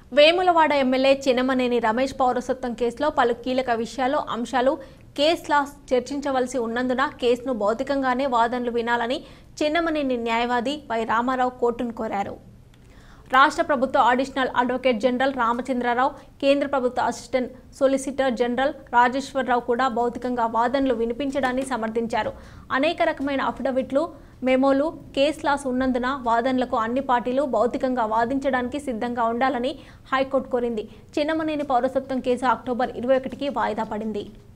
Vemulawada MLA చినమనేని Ramesh పౌరసత్వం కేసులో పలు కీలక విషయాలు అంశాలు కేసులా చర్చించవలసి ఉన్నందున కేసును భౌతికంగానే వాదనలు వినాలని చిన్నమనేని న్యాయవాది వై రామారావు కోర్టును కోరారు రాష్ట్ర ప్రభుత్వ అడిషనల్ అడ్వకేట్ జనరల్ రామచంద్రరావు కేంద్ర ప్రభుత్వ అసిస్టెంట్ సొలిసిటర్ జనరల్ రాజేశ్వరరావు కూడా భౌతికంగా వాదనలు వినిపించడాన్ని సమర్థించారు అనేక రకమైన అఫిడవిట్లు మెమోలు కేస్ లాస్ ఉన్నందున వాదనలకు అన్ని పార్టీలు భౌతికంగా వాదించడానికి సిద్ధంగా ఉండాలని హైకోర్టు కోరింది చిన్నమనేని పౌరసత్వం కేసు అక్టోబర్ ఇరవై ఒకటికి వాయిదా పడింది